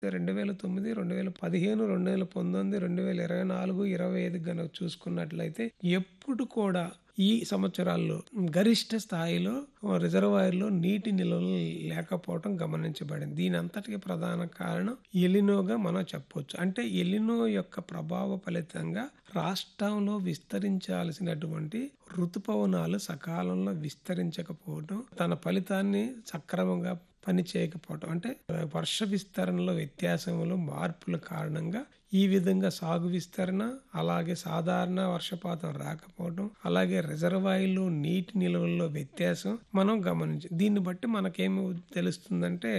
2009, 2015, 2019, 2024, 25 గనక చూసుకున్నట్లయితే ఎప్పుడు కూడా ఈ సంవత్సరాల్లో గరిష్ట స్థాయిలో రిజర్వాయర్‌లో నీటి నిల్వలు లేకపోవటం గమనించబడింది. దీని అంతటికి ప్రధాన కారణం ఎలినోగా మనం చెప్పొచ్చు. అంటే ఎలినో యొక్క ప్రభావ ఫలితంగా రాష్ట్రంలో విస్తరించాల్సినటువంటి ఋతుపవనాలు సకాలంలో విస్తరించకపోవటం, తన ఫలితాన్ని సక్రమంగా పని చేయకపోవటం. అంటే వర్ష విస్తరణలో వ్యత్యాసములు, మార్పుల కారణంగా ఈ విధంగా సాగు విస్తరణ, అలాగే సాధారణ వర్షపాతం రాకపోవటం, అలాగే రిజర్వాయర్‌లో నీటి నిల్వల్లో వ్యత్యాసం మనం గమనించాం. దీన్ని బట్టి మనకేమి తెలుస్తుందంటే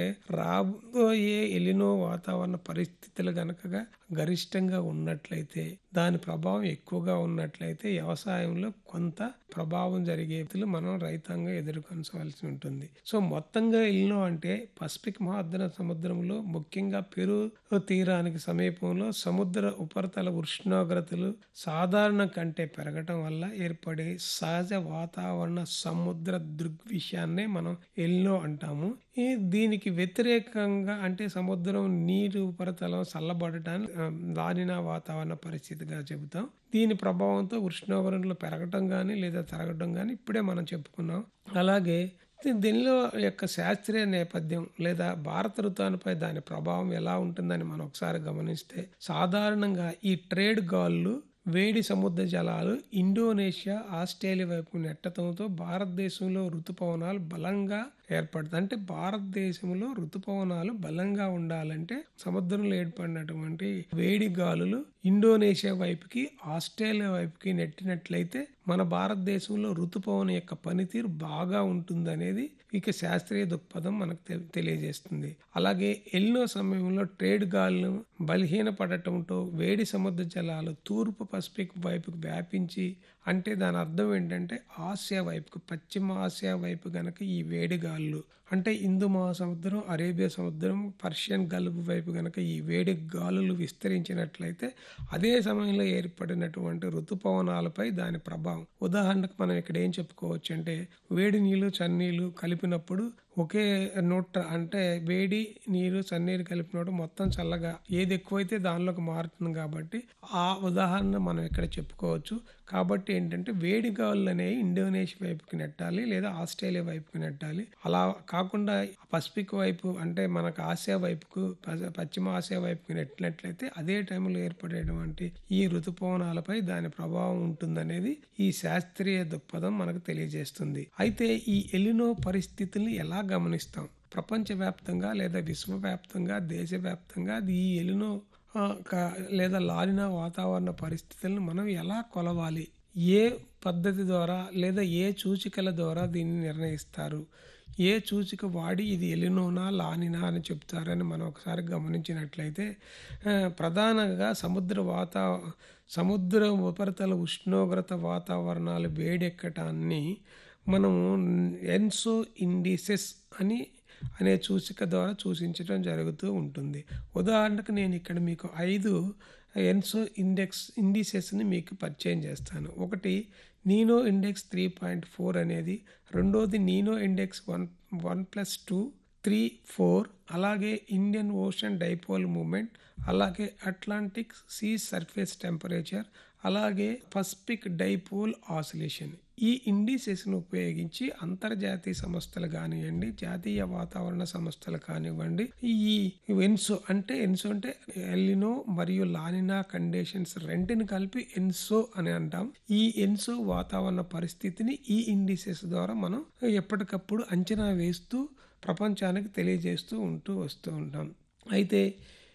రాబోయే ఎలినో వాతావరణ పరిస్థితులు గనక గరిష్టంగా ఉన్నట్లయితే, దాని ప్రభావం ఎక్కువగా ఉన్నట్లయితే వ్యవసాయంలో కొంత ప్రభావం జరిగేతులు మనం రైతాంగం ఎదుర్కొనవలసి ఉంటుంది. సో, మొత్తంగా ఎలినో అంటే పసిఫిక్ మహాద్వీప సముద్రంలో ముఖ్యంగా పెరు తీరానికి సమీపంలో సముద్ర ఉపరితల ఉష్ణోగ్రతలు సాధారణం కంటే పెరగటం వల్ల ఏర్పడే సహజ వాతావరణ సముద్ర దృగ్విషయాన్నే మనం ఎలినో అంటాము. ఈ దీనికి వ్యతిరేకంగా అంటే సముద్రం నీరు ఉపరితలం చల్లబడటాన్ని ఆహ్, లానినా వాతావరణ పరిస్థితిగా చెబుతాం. దీని ప్రభావంతో ఉష్ణోగ్రతలు పెరగటం గాని, లేదా తరగటం గాని ఇప్పుడే మనం చెప్పుకున్నాం. అలాగే దీనిలో యొక్క శాస్త్రీయ నేపథ్యం లేదా భారత ఋతువుపై దాని ప్రభావం ఎలా ఉంటుందని మనం ఒకసారి గమనిస్తే, సాధారణంగా ఈ ట్రేడ్ గాలులు వేడి సముద్ర జలాలు ఇండోనేషియా, ఆస్ట్రేలియా వైపు నెట్టడంతో భారతదేశంలో ఋతుపవనాలు బలంగా ఏర్పడతాయి. అంటే భారతదేశంలో ఋతుపవనాలు బలంగా ఉండాలంటే సముద్రంలో ఏర్పడినటువంటి వేడి గాలులు ఇండోనేషియా వైపుకి, ఆస్ట్రేలియా వైపుకి నెట్టినట్లయితే మన భారతదేశంలో ఋతుపవనం యొక్క పనితీరు బాగా ఉంటుందనేది ఇక శాస్త్రీయ దృక్పథం మనకు తె తెలియజేస్తుంది. అలాగే ఎలినో సమయంలో ట్రేడ్ గాలులు బలహీనపడటంతో వేడి సముద్ర జలాలు తూర్పు పసిఫిక్ వైపుకు వ్యాపించి అంటే దాని అర్థం ఏంటంటే ఆసియా వైపుకు, పశ్చిమ ఆసియా వైపు గనక ఈ వేడి గాలులు అంటే హిందూ మహాసముద్రం, అరేబియా సముద్రం, పర్షియన్ గల్ఫ్ వైపు గనక ఈ వేడి గాలులు విస్తరించినట్లయితే అదే సమయంలో ఏర్పడినటువంటి ఋతుపవనాలపై దాని ప్రభావం. ఉదాహరణకు మనం ఇక్కడ ఏం చెప్పుకోవచ్చు అంటే వేడి నీళ్లు, చన్నీళ్లు కలిపినప్పుడు ఒకే నోట అంటే వేడి నీరు, చన్నీరు కలిపినప్పుడు మొత్తం చల్లగా ఏది ఎక్కువైతే దానిలోకి మారుతుంది కాబట్టి ఆ ఉదాహరణ మనం ఇక్కడ చెప్పుకోవచ్చు. కాబట్టి ఏంటంటే వేడి గాలులు అనేవి ఇండోనేషియా వైపుకి నెట్టాలి లేదా ఆస్ట్రేలియా వైపుకి నెట్టాలి. అలా కాకుండా పసిఫిక్ వైపు అంటే మనకు ఆసియా వైపుకు, పశ్చిమ ఆసియా వైపుకి నెట్టినట్లయితే అదే టైంలో ఏర్పడేటువంటి ఈ ఋతుపవనాలపై దాని ప్రభావం ఉంటుందనేది ఈ శాస్త్రీయ దృక్పథం మనకు తెలియజేస్తుంది. అయితే ఈ ఎలినో పరిస్థితుల్ని ఎలా గమనిస్తాం? ప్రపంచవ్యాప్తంగా లేదా విశ్వవ్యాప్తంగా, దేశవ్యాప్తంగా ఈ ఎలినో ఆహ్, క లేదా లానినా వాతావరణ పరిస్థితులను మనం ఎలా కొలవాలి? ఏ పద్ధతి ద్వారా లేదా ఏ సూచికల ద్వారా దీన్ని నిర్ణయిస్తారు? ఏ సూచిక వాడి ఇది ఎలినోనా, లానినా అని చెప్తారని మనం ఒకసారి గమనించినట్లయితే ఆహ్, ప్రధానంగా సముద్ర వాతా సముద్ర ఉపరితల ఉష్ణోగ్రత వాతావరణాలు వేడెక్కటాన్ని మనము ఎన్సో ఇండిసెస్ అని అనే సూచిక ద్వారా సూచించడం జరుగుతూ ఉంటుంది. ఉదాహరణకు నేను ఇక్కడ మీకు 5 ఎన్సో ఇండెక్స్ ఇండిసెస్‌ని మీకు పరిచయం చేస్తాను. ఒకటి నీనో ఇండెక్స్ 3.4 అనేది, రెండోది నీనో ఇండెక్స్ వన్ 1+2, 3, 4 అలాగే ఇండియన్ ఓషన్ డైపోల్ మూమెంట్, అలాగే అట్లాంటిక్ సీ సర్ఫేస్ టెంపరేచర్, అలాగే పసిఫిక్ డైపోల్ ఆసిలేషన్. ఈ ఇండిసెస్‌ని ఉపయోగించి అంతర్జాతీయ సంస్థలు గానియండి, జాతీయ వాతావరణ సంస్థలు కానివ్వండి, ఈ ఎన్సో అంటే ఎన్సో అంటే ఎలినో మరియు లానినా కండిషన్స్ రెంటిని కలిపి ఎన్సో అని అంటాం. ఈ ఎన్సో వాతావరణ పరిస్థితిని ఈ ఇండిసెస్ ద్వారా మనం ఎప్పటికప్పుడు అంచనా వేస్తూ ప్రపంచానికి తెలియజేస్తూ ఉంటూ వస్తూ ఉంటాం. అయితే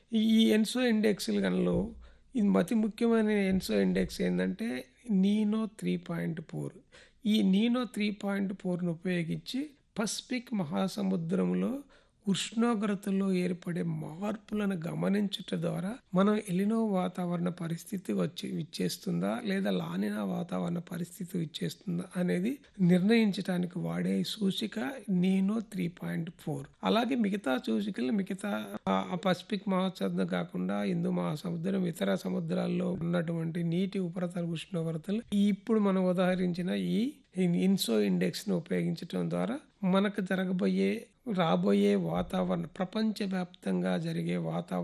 ఈ ఎన్సో ఇండెక్స్‌లలో ఇది అతి ముఖ్యమైన ఎన్సో ఇండెక్స్ ఏందంటే నీనో 3.4 ఈ నీనో 3.4ను ఉపయోగించి పసిఫిక్ మహాసముద్రంలో ఉష్ణోగ్రతలో ఏర్పడే మార్పులను గమనించుట ద్వారా మనం ఎలినో వాతావరణ పరిస్థితి వచ్చి విచ్చేస్తుందా? లేదా లానినా వాతావరణ పరిస్థితి విచ్చేస్తుందా? అనేది నిర్ణయించటానికి వాడే సూచిక నీనో 3.4 అలాగే మిగతా సూచికలు మిగతా ఆహ్, పసిఫిక్ మహాసముద్రం కాకుండా హిందూ మహాసముద్రం, ఇతర సముద్రాల్లో ఉన్నటువంటి నీటి ఉపరితల ఉష్ణోగ్రతలు ఇప్పుడు మనం ఉదహరించిన ఈ ఇన్సో ఇండెక్స్‌ని ఉపయోగించటం ద్వారా మనకు జరగబోయే రాబోయే వాతావరణ ప్రపంచవ్యాప్తంగా జరిగే వాతావరణ